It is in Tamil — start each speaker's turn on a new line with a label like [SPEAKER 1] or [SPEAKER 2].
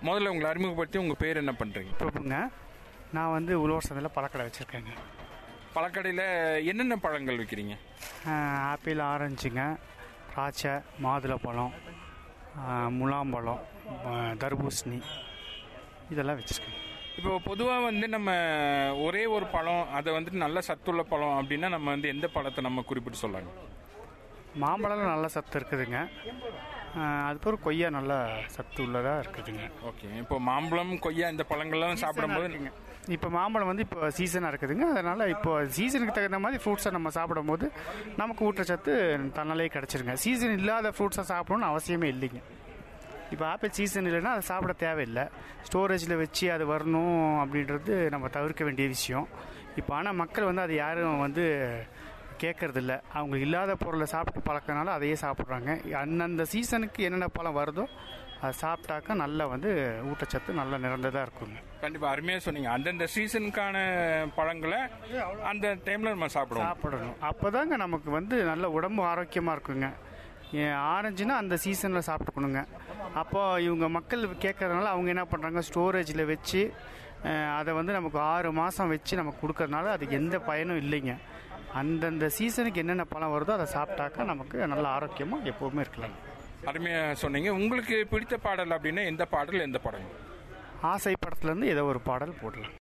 [SPEAKER 1] முதல்ல உங்களை அறிமுகப்படுத்தி உங்கள் பேர் என்ன பண்ணுறீங்க
[SPEAKER 2] பிரபுங்க நான் வந்து உழவர் சந்தையில் பழக்கடை வச்சுருக்கேங்க
[SPEAKER 1] பழக்கடையில் என்னென்ன பழங்கள் விற்கிறீங்க
[SPEAKER 2] ஆப்பிள் ஆரஞ்சுங்க திராட்சை மாதுளப்பழம் ஆ, முலாம்பழம் ஆ, தர்பூசணி இதெல்லாம் வச்சுருக்கேன்
[SPEAKER 1] இப்போ பொதுவாக வந்து நம்ம ஒரே ஒரு பழம் அதை வந்துட்டு நல்ல சத்துள்ள பழம் அப்படின்னா நம்ம வந்து எந்த பழத்தை நம்ம குறிப்பிட்டு சொல்லாங்க
[SPEAKER 2] மாம்பழம் நல்ல சத்து இருக்குதுங்க ஆ, அது பிறகு கொய்யா நல்ல சத்து உள்ளதாக இருக்குதுங்க
[SPEAKER 1] ஓகே இப்போ மாம்பழம் கொய்யா இந்த பழங்கள்லாம் சாப்பிடும்போது
[SPEAKER 2] இப்போ மாம்பழம் வந்து இப்போ சீசனாக இருக்குதுங்க அதனால் இப்போ சீசனுக்கு தகுந்த மாதிரி ஃப்ரூட்ஸை நம்ம சாப்பிடும்போது நமக்கு ஊட்டச்சத்து தன்னாலே கிடச்சிருங்க சீசன் இல்லாத ஃப்ரூட்ஸை சாப்பிடணும்னு அவசியமே இல்லைங்க இப்போ ஆப்பிள் சீசன் இல்லைன்னா அதை சாப்பிட தேவையில்லை ஸ்டோரேஜில் வச்சு அது வரணும் அப்படின்றது நம்ம தவிர்க்க வேண்டிய விஷயம் இப்போ ஆனால் மக்கள் வந்து அது யாரும் வந்து கேட்கறதில்ல அவங்களுக்கு இல்லாத பொருளை சாப்பிட்டு பழக்கனால அதையே சாப்பிட்றாங்க அந்தந்த சீசனுக்கு என்னென்ன பழம் வருதோ அதை சாப்பிட்டாக்கா நல்லா வந்து ஊட்டச்சத்து நல்லா நிறந்ததாக இருக்குங்க
[SPEAKER 1] கண்டிப்பாக அருமையாக சொன்னீங்க அந்தந்த சீசனுக்கான பழங்களை அந்த டைமில் நம்ம சாப்பிடுவோம்
[SPEAKER 2] சாப்பிடணும் அப்போதாங்க நமக்கு வந்து நல்ல உடம்பு ஆரோக்கியமாக இருக்குங்க ஏன் ஆரஞ்சுனா அந்த சீசனில் சாப்பிட்டுக்கணுங்க அப்போ இவங்க மக்கள் கேட்கறதுனால அவங்க என்ன பண்ணுறாங்க ஸ்டோரேஜில் வச்சு அஹ், அதை வந்து நமக்கு ஆறு மாதம் வச்சு நமக்கு கொடுக்கறதுனால அதுக்கு எந்த பயனும் இல்லைங்க அந்தந்த சீசனுக்கு என்னென்ன பழம் வருதோ அதை சாப்பிட்டாக்கா நமக்கு நல்ல ஆரோக்கியமாக எப்போவுமே இருக்கலாம்
[SPEAKER 1] அருமையாக சொன்னீங்க உங்களுக்கு பிடித்த பாடல் அப்படின்னா எந்த பாடல் எந்த படம்
[SPEAKER 2] ஆசை படத்துலேருந்து ஏதோ ஒரு பாடல் போடலாம்